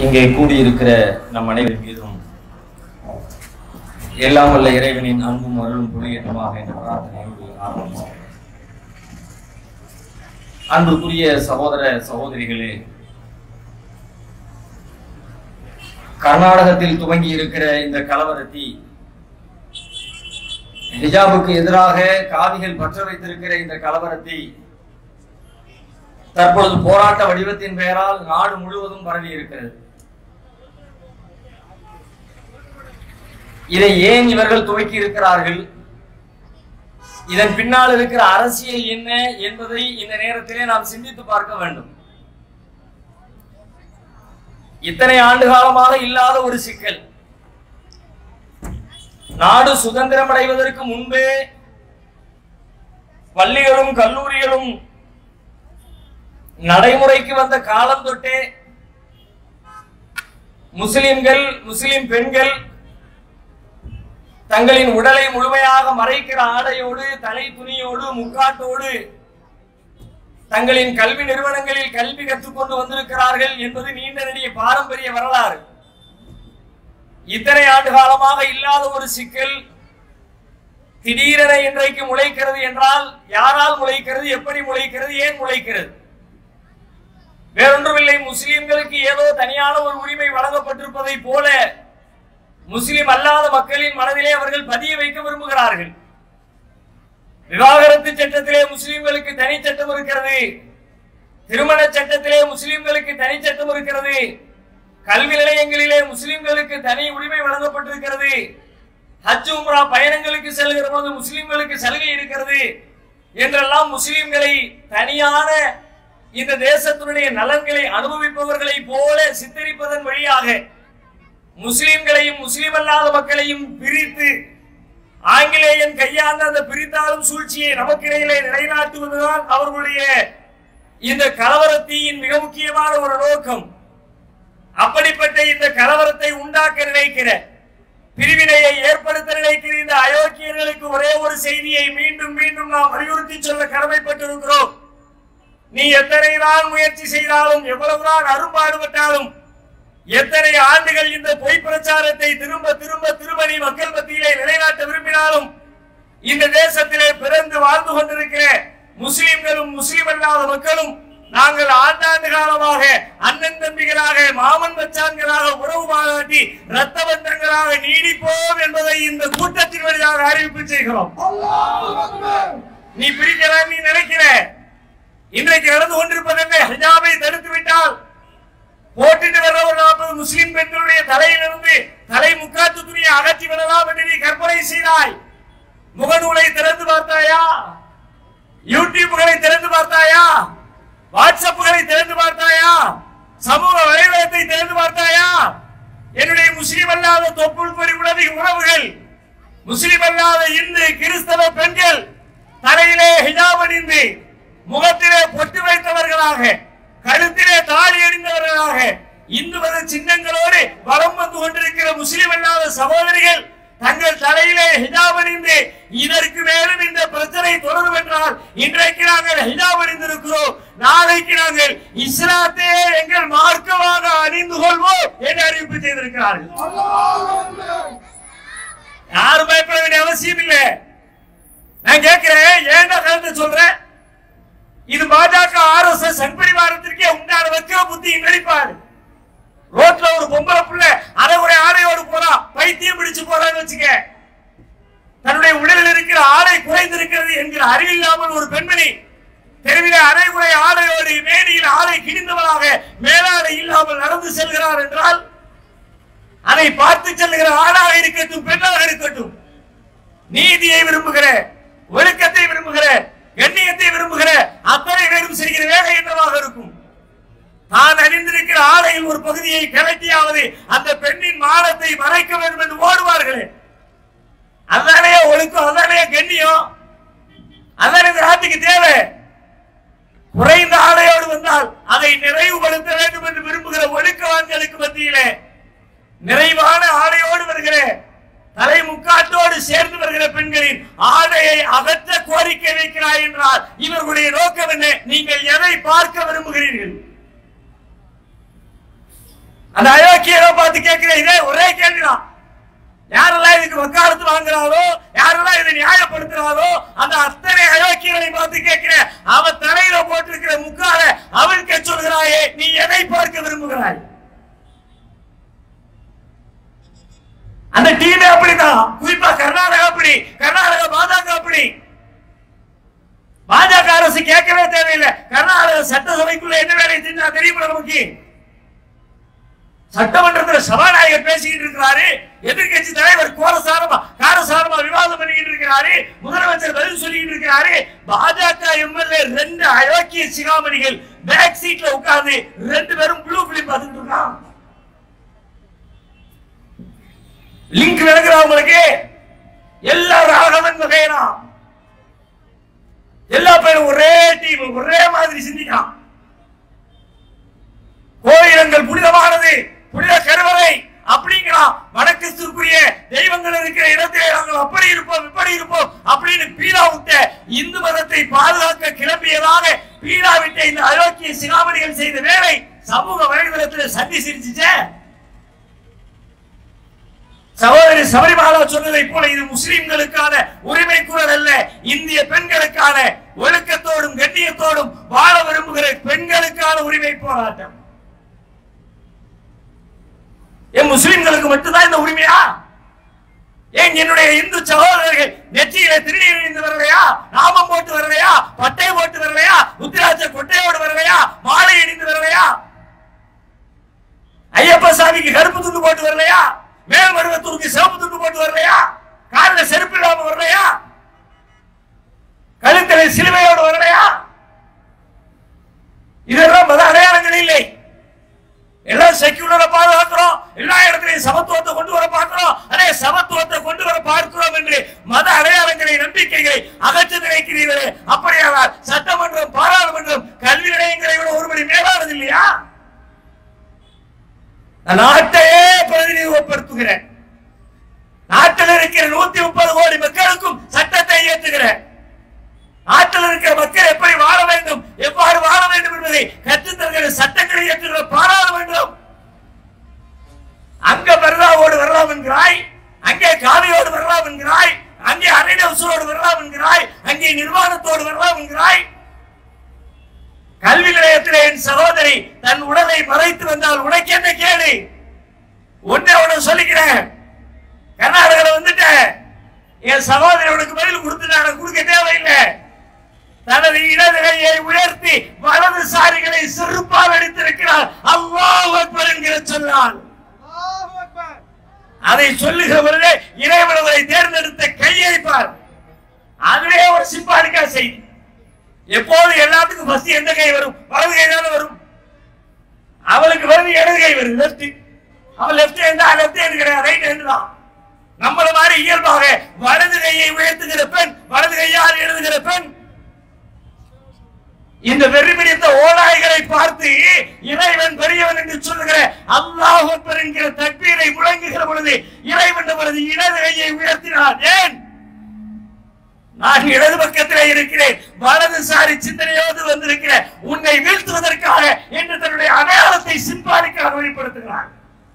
இங்கே கூடியிருக்கிற நம் அனைவரின் மீதும் எல்லாம் வல்ல இறைவனின் அன்பும் அருளும் புலியேற்றமாக என்ற பிரார்த்தனையோடு ஆரம்பிப்போம் அன்புக்குரிய சகோதர சகோதரிகளே கர்நாடகத்தில் துவங்கி இருக்கிற இந்த கலவரத்தி ஹிஜாபுக்கு எதிராக காவிகள் பற்ற வைத்திருக்கிற இந்த கலவரத்தை தற்பொழுது போராட்ட வடிவத்தின் பெயரால் நாடு முழுவதும் பரவி இருக்கிறது இதை ஏன் இவர்கள் துவக்கி இருக்கிறார்கள் இதன் பின்னால் இருக்கிற அரசியல் என்ன என்பதை இந்த நேரத்திலே நாம் சிந்தித்து பார்க்க வேண்டும் இத்தனை ஆண்டு காலமாக இல்லாத ஒரு சிக்கல் நாடு சுதந்திரம் அடைவதற்கு முன்பே பள்ளிகளும் கல்லூரிகளும் நடைமுறைக்கு வந்த காலம் தொட்டே முஸ்லிம்கள் முஸ்லிம் பெண்கள் தங்களின் உடலை முழுமையாக மறைக்கிற ஆடையோடு தலை துணியோடு முக்காட்டோடு தங்களின் கல்வி நிறுவனங்களில் கல்வி கற்றுக்கொண்டு வந்திருக்கிறார்கள் என்பது நீண்ட நெடிய பாரம்பரிய வரலாறு இத்தனை ஆண்டு காலமாக இல்லாத ஒரு சிக்கல் திடீரென இன்றைக்கு முளைக்கிறது என்றால் யாரால் முளைக்கிறது எப்படி முளைக்கிறது ஏன் முளைக்கிறது வேறொன்றுமில்லை முஸ்லிம்களுக்கு ஏதோ தனியான ஒரு உரிமை வழங்கப்பட்டிருப்பதை போல முஸ்லிம் அல்லாத மக்களின் மனதிலே அவர்கள் பதிய வைக்க விரும்புகிறார்கள் விவாகரத்து சட்டத்திலே முஸ்லிம்களுக்கு தனி சட்டம் இருக்கிறது திருமண சட்டத்திலே முஸ்லிம்களுக்கு தனி சட்டம் இருக்கிறது கல்வி நிலையங்களிலே முஸ்லிம்களுக்கு தனி உரிமை வழங்கப்பட்டிருக்கிறது ஹஜ் உம்ரா பயணங்களுக்கு செல்கிற போது முஸ்லிம்களுக்கு சலுகை இருக்கிறது என்றெல்லாம் முஸ்லிம்களை தனியான இந்த தேசத்தினுடைய நலன்களை அனுபவிப்பவர்களை போல சித்தரிப்பதன் வழியாக முஸ்லிம்களையும் முஸ்லிம் அல்லாத மக்களையும் பிரித்து ஆங்கிலேயன் கையாண்ட அந்த பிரித்தாளும் சூழ்ச்சியை நமக்கிடையிலே நிலைநாட்டுவதுதான் அவர்களுடைய இந்த கலவரத்தீயின் மிக முக்கியமான ஒரு நோக்கம் அப்படிப்பட்ட இந்த கலவரத்தை உண்டாக்க நினைக்கிற பிரிவினையை ஏற்படுத்த நினைக்கிற இந்த அயோக்கியர்களுக்கு ஒரே ஒரு செய்தியை மீண்டும் மீண்டும் நாம் வலியுறுத்தி சொல்ல கடமைப்பட்டிருக்கிறோம் நீ எத்தனை தான் முயற்சி செய்தாலும் எவ்வளவுதான் அரும்பாடுபட்டாலும் எத்தனை ஆண்டுகள் இந்த பொய் பிரச்சாரத்தை திரும்ப திரும்ப திரும்ப நீ மக்கள் மத்தியிலே நிலைநாட்ட விரும்பினாலும் இந்த தேசத்திலே பிறந்து வாழ்ந்து கொண்டிருக்கிற முஸ்லிம்களும் முஸ்லிம் அல்லாத மக்களும் நாங்கள் ஆண்டாண்டு காலமாக அண்ணன் தம்பிகளாக மாமன் மச்சான்களாக உறவு பாராட்டி ரத்த பந்தங்களாக நீடிப்போம் என்பதை இந்த கூட்டத்தின் வழியாக அறிவிப்பு செய்கிறோம் நீ பிரிக்கலாம் நீ நினைக்கிற இன்றைக்கு நடந்து கொண்டிருப்பது என்ன ஹிஜாபை தடுத்து விட்டால் போட்டுட்டு வர்ற ஒரு நாற்பது முஸ்லிம் பெண்களுடைய தலையிலிருந்து தலை முக்காத்து துணியை அகற்றி விடலாம் என்று நீ கற்பனை செய்தாய் முகநூலை திறந்து பார்த்தாயா யூடியூப்களை திறந்து பார்த்தாயா வாட்ஸ்அப்புகளை திறந்து பார்த்தாயா சமூக வலைதளத்தை திறந்து பார்த்தாயா என்னுடைய முஸ்லிம் அல்லாத தொப்புள் பொறி உணவு உறவுகள் முஸ்லிம் அல்லாத இந்து கிறிஸ்தவ பெண்கள் தலையிலே ஹிஜாப் அணிந்து முகத்திலே பொட்டு வைத்தவர்களாக கழுத்திலே தாலி அணிந்தவர்களாக இந்து மத சின்னங்களோடு வலம் வந்து கொண்டிருக்கிற முஸ்லிம் அல்லாத சகோதரிகள் தங்கள் தலையிலே ஹிஜாப் அணிந்து இதற்கு மேலும் இந்த பிரச்சனை தொடரும் என்றால் இன்றைக்கு நாங்கள் ஹிஜாப் அணிந்திருக்கிறோம் நாளைக்கு நாங்கள் இஸ்லாத்தே எங்கள் மார்க்கமாக அணிந்து கொள்வோம் என்று அறிவிப்பு செய்திருக்கிறார்கள் யாரும் பயப்பட வேண்டிய அவசியம் இல்லை நான் கேட்கிறேன் ஏன்டா கலந்து சொல்றேன் இது பாஜக ஆர் எஸ் எஸ் சண்பரிவாரத்திற்கே உண்டான வைக்கிற புத்தி நடிப்பாரு ரோட்ல ஒரு பொம்பளை புள்ள அதை ஒரு ஆடையோடு போறா பைத்தியம் பிடிச்சு போறான்னு வச்சுக்க தன்னுடைய உடலில் இருக்கிற ஆடை குறைந்திருக்கிறது என்கிற அறிவில்லாமல் ஒரு பெண்மணி தெருவிலே அரைகுறை ஆடையோடு மேனியில் ஆடை கிழிந்தவளாக மேலாடை இல்லாமல் நடந்து செல்கிறார் என்றால் அதை பார்த்து செல்லுகிற ஆணாக இருக்கட்டும் பெண்ணாக இருக்கட்டும் நீதியை விரும்புகிற ஒழுக்கத்தை விரும்புகிற கண்ணியத்தை விரும்புகிற அத்தனை பேரும் செய்கிற வேலை என்னவாக இருக்கும் தான் அணிந்திருக்கிற ஆடையில் ஒரு பகுதியை கலட்டியாவது அந்த பெண்ணின் மானத்தை மறைக்க வேண்டும் என்று ஓடுவார்களே அதானே ஒழுக்கம் அதானே கண்ணியம் அதானே இந்த நாட்டுக்கு தேவை குறைந்த ஆடையோடு வந்தால் அதை நிறைவுபடுத்த வேண்டும் என்று விரும்புகிற ஒழுக்கவான்களுக்கு மத்தியிலே நிறைவான ஆடையோடு வருகிற தலை முக்காட்டோடு சேர்ந்து வருகிற பெண்களின் ஆடையை அகற்ற கோரிக்கை வைக்கிறாய் என்றால் இவர்களுடைய நோக்கம் என்ன நீங்கள் எதை பார்க்க விரும்புகிறீர்கள் அந்த அயோக்கியரை பார்த்து கேட்கிறேன் இதே ஒரே கேள்விதான் யாரெல்லாம் இதுக்கு வக்காலத்து வாங்குறாரோ யாரெல்லாம் இதை நியாயப்படுத்துறாரோ அந்த அத்தனை அயோக்கியர்களை பார்த்து கேட்கிறேன் அவன் தலையில போட்டிருக்கிற முக்கால அவனுக்கு சொல்கிறாயே நீ எதை பார்க்க விரும்புகிறாய் அந்த டீமே அப்படிதான் குறிப்பா கர்நாடகா அப்படி கர்நாடகா பாஜக அப்படி பாஜக அரசு கேட்கவே தேவையில்லை கர்நாடக சட்டசபைக்குள்ள என்ன வேலை செஞ்சா தெரியுமா நமக்கு சட்டமன்றத்தில் சபாநாயகர் பேசிக்கிட்டு இருக்கிறாரு எதிர்க்கட்சி தலைவர் கோரசாரமா காரசாரமா விவாதம் பண்ணிக்கிட்டு இருக்கிறாரு முதலமைச்சர் பதில் சொல்லிக்கிட்டு இருக்கிறாரு பாஜக எம்எல்ஏ ரெண்டு அயோக்கிய சிகாமணிகள் பேக் சீட்ல உட்கார்ந்து ரெண்டு பேரும் ப்ளூ பிலிம் பார்த்துட்டு இருக்கான் லிங்க் விளக்குறவங்களுக்கு எல்லாரும் ஆகவன் வகையனா எல்லா பேரும் ஒரே டீம் ஒரே மாதிரி சிந்திக்கலாம் கோயிலங்கள் புனிதமானது புனித கருவறை அப்படிங்கிறான் வடக்கிற்குரிய தெய்வங்கள் இருக்கிற இடத்திலே நாங்கள் அப்படி இருப்போம் இப்படி இருப்போம் அப்படின்னு பீலா விட்ட இந்து மதத்தை பாதுகாக்க கிளம்பியதாக பீலா விட்ட இந்த அயோக்கிய சிகாமணிகள் செய்த வேலை சமூக வலைதளத்தில் சந்தி சிரிச்சுச்சே சகோதரி சபரிமாலா சொன்னதை போல இது முஸ்லிம்களுக்கான உரிமை குரல் அல்ல இந்திய பெண்களுக்கான ஒழுக்கத்தோடும் கண்ணியத்தோடும் வாழ விரும்புகிற பெண்களுக்கான உரிமை போராட்டம் என் முஸ்லிம்களுக்கு மட்டும்தான் இந்த உரிமையா ஏன் என்னுடைய இந்து சகோதரர்கள் நெற்றியில திருநீர் அணிந்து வரலையா நாமம் போட்டு வரலையா பட்டை போட்டு வரலையா உத்திராட்ச கொட்டையோடு வரலையா மாலை அணிந்து வரலையா ஐயப்ப சாமிக்கு கருப்பு துண்டு போட்டு வரலையா மேல் மருவத்தூருக்கு சிவப்பு துண்டு போட்டு வரலையா காலில் செருப்பு இல்லாம வரலையா கழுத்தில் சிலுவையோடு வரலையா இதெல்லாம் மத அடையாளங்கள் இல்லை எல்லாம் செக்யூலரை பாதுகாக்கிறோம் எல்லா இடத்திலையும் சமத்துவத்தை கொண்டு வர பார்க்கிறோம் அதே சமத்துவத்தை கொண்டு வர பார்க்கிறோம் என்று மத அடையாளங்களை நம்பிக்கைகளை அகற்ற நினைக்கிறீர்களே அப்படியானால் சட்டமன்றம் பாராளுமன்றம் கல்வி நிலையங்களை விட ஒருபடி மேலானது இல்லையா நான் நாட்டையே பிரதிநிதித்துவப்படுத்துகிறேன் நாட்டில் இருக்கிற நூத்தி முப்பது கோடி மக்களுக்கும் சட்டத்தை இயற்றுகிறேன் நாட்டில் இருக்கிற மக்கள் எப்படி வாழ வேண்டும் எவ்வாறு வாழ வேண்டும் என்பதை கற்றுத்தருகிற சட்டங்களை இயற்றுகிற பாராளுமன்றம் அங்க பர்தாவோடு வரலாம் என்கிறாய் அங்கே காவியோடு வரலாம் என்கிறாய் அங்கே அரைநவசரோடு வரலாம் என்கிறாய் அங்கே நிர்வாணத்தோடு வரலாம் என்கிறாய் கல்வி நிலையத்திலே என் சகோதரி தன் உடலை மறைத்து வந்தால் உனக்கு என்ன கேடு ஒன்னே உனக்கு சொல்லிக்கிறேன் கர்நாடகால வந்துட்டேன் என் சகோதரி உனக்கு பதில் கொடுத்து நான் கொடுக்க தேவையில்லை தனது இடது கையை உயர்த்தி வலதுசாரிகளை செருப்பால் அடித்திருக்கிறார் அல்லாஹ் அக்பர் என்கிற சொன்னான் அதை சொல்லுகிற பொழுதே இறைவனவரை தேர்ந்தெடுத்த கையை பார் அதுவே ஒரு சிம்பாலிக்கா செய்தி எப்போது எல்லாத்துக்கும் ஃபர்ஸ்ட் எந்த கை வரும் வலது கை தானே வரும் அவளுக்கு வருது இடது கை வருது லெஃப்ட் அவன் லெஃப்ட் ஹேண்டா லெஃப்ட் ஹேண்ட் கிடையாது ரைட் ஹேண்ட் தான் நம்மள மாதிரி இயல்பாக வலது கையை உயர்த்துகிற பெண் வலது கையால் எழுதுகிற பெண் இந்த வெறி பிடித்த ஓநாய்களை பார்த்து இறைவன் பெரியவன் என்று சொல்லுகிற அல்லாஹ் அக்பர் என்கிற தக்பீரை முழங்குகிற பொழுது இறைவன் அவரது இடது கையை உயர்த்தினார் ஏன் நான் இடது பக்கத்திலே இருக்கிறேன் வலதுசாரி சிந்தனையோடு வந்திருக்கிறேன் உன்னை வீழ்த்துவதற்காக என்று தன்னுடைய அடையாளத்தை சிம்பாலிக்காக வெளிப்படுத்துகிறார்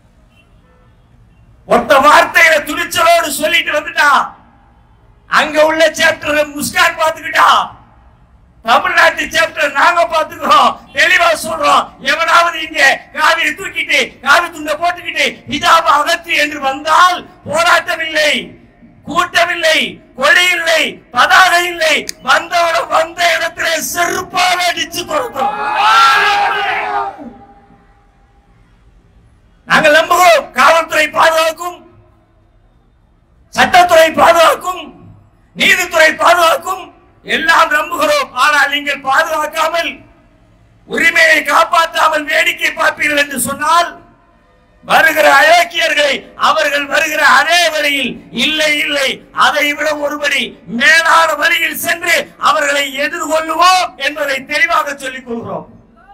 ஒத்த வார்த்தையில துணிச்சலோடு சொல்லிட்டு வந்துட்டா அங்க உள்ள சாப்டர் முஸ்கான் பார்த்துக்கிட்டா தமிழ்நாட்டு சாப்டர் நாங்க பாத்துக்கிறோம் தெளிவா சொல்றோம் எவனாவது இங்க காவியை தூக்கிட்டு காவி துண்டை போட்டுக்கிட்டு ஹிஜாப அகற்றி என்று வந்தால் போராட்டம் இல்லை கூட்டம் இல்லை கொடி இல்லை பதாகை இல்லை வந்தவனும் வந்த இடத்திலே செருப்பால் அடிச்சு கொடுத்தோம் நாங்கள் நம்புகிறோம் காவல்துறை பாதுகாக்கும் சட்டத்துறை பாதுகாக்கும் நீதித்துறை பாதுகாக்கும் எல்லாம் நம்புகிறோம் ஆனால் நீங்கள் பாதுகாக்காமல் உரிமையை காப்பாற்றாமல் வேடிக்கை பார்ப்பீர்கள் என்று சொன்னால் வருகிற அயோக்கியர்களை அவர்கள் வருகிற அதே வழியில் இல்லை இல்லை அதை விட ஒருபடி மேலான வழியில் சென்று அவர்களை எதிர்கொள்ளுவோம் என்பதை தெளிவாக சொல்லிக் கொள்கிறோம்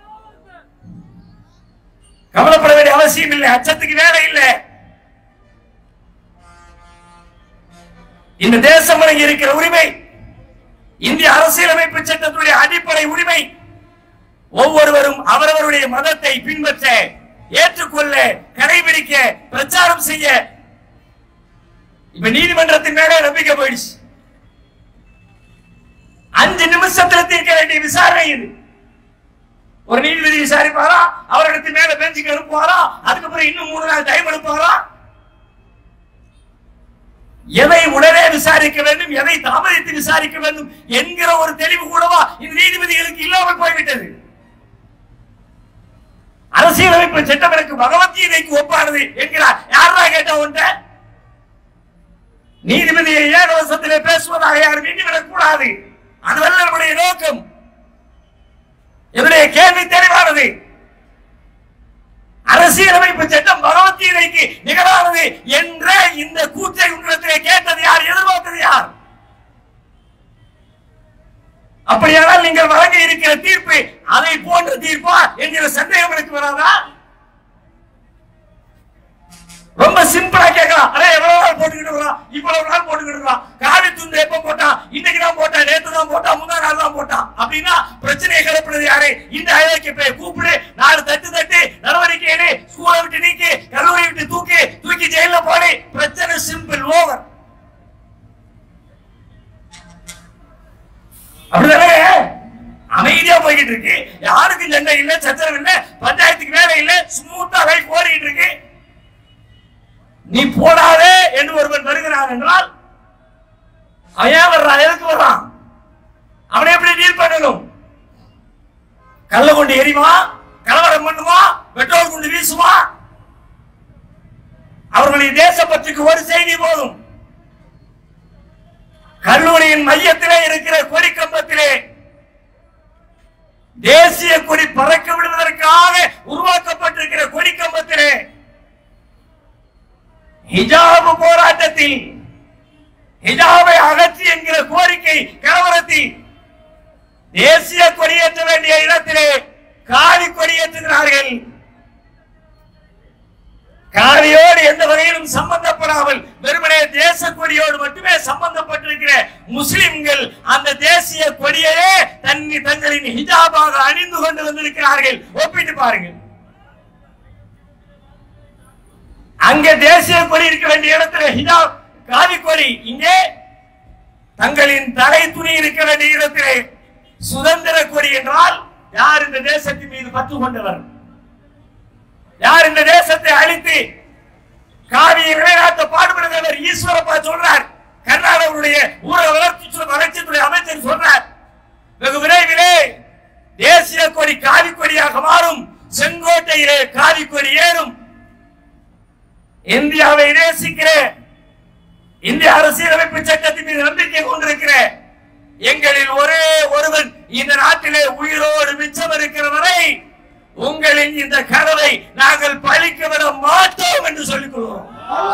கவலைப்பட வேண்டிய அவசியம் இல்லை அச்சத்துக்கு வேலை இல்லை இந்த தேசம் வழங்கி இருக்கிற உரிமை இந்திய அரசியலமைப்பு சட்டத்துடைய அடிப்படை உரிமை ஒவ்வொருவரும் அவரவருடைய மதத்தை பின்பற்ற ஏற்றுக்கொள்ள கடைபிடிக்க பிரச்சாரம் செய்ய இப்ப நீதிமன்றத்தின் மேலே நம்பிக்கை போயிடுச்சு அஞ்சு நிமிஷத்துல தீர்க்க வேண்டிய விசாரணை இது ஒரு நீதிபதி விசாரிப்பாரா அவரிடத்து மேல பெஞ்சுக்கு அனுப்புவாரா அதுக்கப்புறம் இன்னும் மூணு நாள் டைம் எடுப்பாரா எதை உடனே விசாரிக்க வேண்டும் எதை தாமதித்து விசாரிக்க வேண்டும் என்கிற ஒரு தெளிவு கூடவா இந்த நீதிபதிகளுக்கு இல்லாமல் போய்விட்டது அரசியலமைப்பு சட்டம் எனக்கு பகவத்கீதைக்கு ஒப்பானது என்கிறார் யாரா கேட்ட உன்ட்ட நீதிபதியை ஏகவசத்திலே பேசுவதாக யாரும் எண்ணிவிடக் கூடாது அதுவல்ல நம்முடைய நோக்கம் என்னுடைய கேள்வி தெளிவானது அரசியலமைப்பு சட்டம் பகவத்கீதைக்கு நிகரானது என்ற இந்த கூற்றை உங்களிடத்திலே கேட்டது யார் எதிர்பார்த்தது யார் அப்படியானால் நீங்கள் வழங்க இருக்கிற தீர்ப்பு அதை போன்ற தீர்ப்பா என்கிற சந்தேகம் எனக்கு வராதா ரொம்ப சிம்பிளா கேட்கலாம் அரே எவ்வளவு நாள் போட்டுக்கிட்டு இருக்கலாம் இவ்வளவு நாள் போட்டுக்கிட்டு இருக்கலாம் காவி துண்டு எப்ப போட்டான் இன்னைக்கு தான் போட்டான் நேத்து தான் போட்டான் முந்தா நாள் தான் போட்டான் அப்படின்னா பிரச்சனையை கிளப்புறது யாரு இந்த அயோக்கிய போய் கூப்பிடு நாலு தட்டு தட்டு நடவடிக்கை எடு ஸ்கூலை விட்டு நீக்கி கல்லூரி விட்டு தூக்கி தூக்கி ஜெயில போடு பிரச்சனை சிம்பிள் ஓவர் அப்படிதானே அமைதியா போய்கிட்டு இருக்கு யாருக்கும் சண்டை இல்ல சச்சரவு இல்ல பஞ்சாயத்துக்கு வேலை இல்ல ஸ்மூத்தா லைஃப் ஓடிக்கிட்டு இருக்கு நீ போடாதே என்று ஒருவன் வருகிறான் என்றால் அவன் ஏன் வர்றான் எதுக்கு வர்றான் அவனை எப்படி டீல் பண்ணணும் கள்ள கொண்டு எரிவான் கலவரம் பண்ணுவான் பெட்ரோல் கொண்டு வீசுவான் அவர்களுடைய தேசப்பற்றுக்கு ஒரு செய்தி போதும் கல்லூரியின் மையத்திலே இருக்கிற கொடி கம்பத்திலே தேசிய கொடி பறக்க விடுவதற்காக உருவாக்கப்பட்டிருக்கிற கொடி கம்பத்திலே ஹிஜாபு போராட்டத்தில் ஹிஜாபை அகற்றி என்கிற கோரிக்கை கலவரத்தில் தேசிய கொடியேற்ற வேண்டிய இடத்திலே காவி கொடியேற்றுகிறார்கள் காவியோடு எந்த வகையிலும் சம்பந்தப்படாமல் வெறுமனே தேச கொடியோடு மட்டுமே சம்பந்தப்பட்டிருக்கிற முஸ்லிம்கள் அந்த தேசிய கொடியையே தன்னி தங்களின் ஹிஜாபாக அணிந்து கொண்டு வந்திருக்கிறார்கள் ஒப்பிட்டு பாருங்கள் அங்கே தேசிய கொடி இருக்க வேண்டிய இடத்துல ஹிஜாப் காவி கொடி இங்கே தங்களின் தலை துணி இருக்க வேண்டிய இடத்திலே சுதந்திர கொடி என்றால் யார் இந்த தேசத்தின் மீது பற்று கொண்டவர் யார் இந்த தேசத்தை அழித்து காவியை நிலைநாட்ட பாடுபடுகிறவர் ஈஸ்வரப்பா சொல்றார் கர்நாடகருடைய ஊரக வளர்ச்சி வளர்ச்சித்துறை அமைச்சர் சொல்றார் வெகு விரைவிலே தேசிய கொடி காவி கொடியாக மாறும் செங்கோட்டையிலே காவி கொடி ஏறும் இந்தியாவை நேசிக்கிற இந்திய அரசியலமைப்பு சட்டத்தின் மீது நம்பிக்கை கொண்டிருக்கிற எங்களில் ஒரே ஒருவன் இந்த நாட்டிலே உயிரோடு மிச்சம் இருக்கிற வரை உங்களின் இந்த கனவை நாங்கள் பழிக்க விட மாட்டோம் என்று சொல்லிக் கொள்வோம்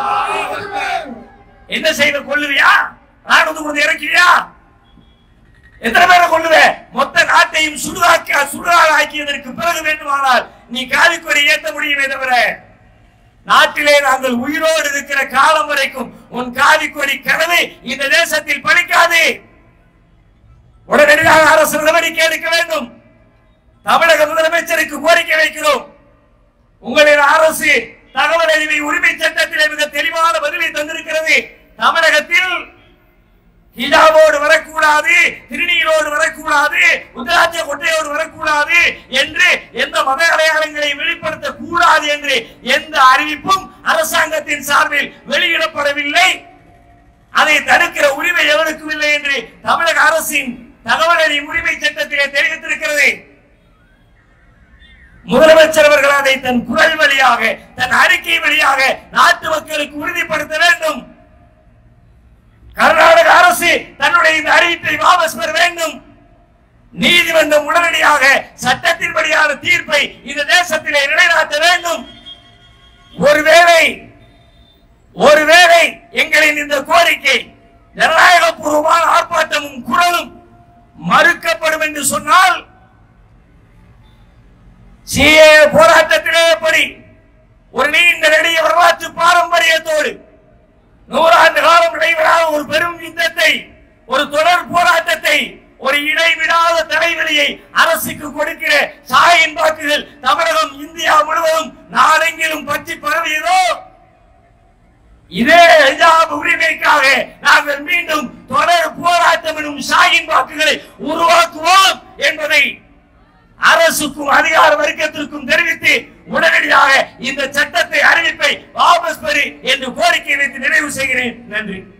என்ன செய்த கொள்ளுவியா ராணுவத்தை கொண்டு இறக்கியா எத்தனை பேரை கொள்ளுவேன் மொத்த நாட்டையும் சுடுகாக்கி சுடுகாடு ஆக்கியதற்கு பிறகு வேண்டுமானால் நீ காவிக்கொடி ஏற்ற முடியுமே தவிர நாட்டிலே நாங்கள் உயிரோடு இருக்கிற காலம் வரைக்கும் உன் காவிக்கொடி கனவு இந்த தேசத்தில் பலிக்காது உடனடியாக அரசு நடவடிக்கை எடுக்க வேண்டும் தமிழக முதலமைச்சருக்கு கோரிக்கை வைக்கிறோம் உங்களின் அரசு தகவல் அறிவை உரிமை சட்டத்திலே மிக தெளிவான பதிலை தந்திருக்கிறது தமிழகத்தில் ஹிஜாபோடு வரக்கூடாது திருநீரோடு வரக்கூடாது உத்தராட்ச கொட்டையோடு வரக்கூடாது என்று எந்த மத அடையாளங்களை வெளிப்படுத்த கூடாது என்று எந்த அறிவிப்பும் அரசாங்கத்தின் சார்பில் வெளியிடப்படவில்லை அதை தடுக்கிற உரிமை எவருக்கும் இல்லை என்று தமிழக அரசின் தகவல் அறியும் உரிமை சட்டத்திலே தெரிவித்திருக்கிறது முதலமைச்சர் அவர்கள் அதை தன் குரல் வழியாக தன் அறிக்கை வழியாக நாட்டு மக்களுக்கு உறுதிப்படுத்த வேண்டும் கர்நாடக அரசு தன்னுடைய இந்த அறிவிப்பை வாபஸ் பெற வேண்டும் நீதிமன்றம் உடனடியாக சட்டத்தின்படியான தீர்ப்பை இந்த தேசத்திலே நிலைநாட்ட வேண்டும் ஒருவேளை ஒருவேளை எங்களின் இந்த கோரிக்கை ஜனநாயகபூர்வமான ஆர்ப்பாட்டமும் குரலும் மறுக்கப்படும் என்று சொன்னால் சிஏ போராட்டத்திலே எப்படி ஒரு நீண்ட நெடிய வரலாற்று பாரம்பரியத்தோடு நூறாண்டு காலம் நடைபெறாத ஒரு பெரும் யுத்தத்தை ஒரு தொடர் போராட்டத்தை ஒரு இடைவிடாத தலைவலியை அரசுக்கு கொடுக்கிற சாயின் வாக்குகள் தமிழகம் இந்தியா முழுவதும் நாடெங்கிலும் பற்றி பரவியதோ இதே ஹிஜாப் உரிமைக்காக நாங்கள் மீண்டும் தொடர் போராட்டம் எனும் ஷாயின் வாக்குகளை உருவாக்குவோம் என்பதை அரசுக்கும் அதிகார வர்க்கத்திற்கும் தெரிவித்து உடனடியாக இந்த சட்டத்தை அறிவிப்பை வாபஸ் பெறு என்று கோரிக்கை வைத்து நிறைவு செய்கிறேன் நன்றி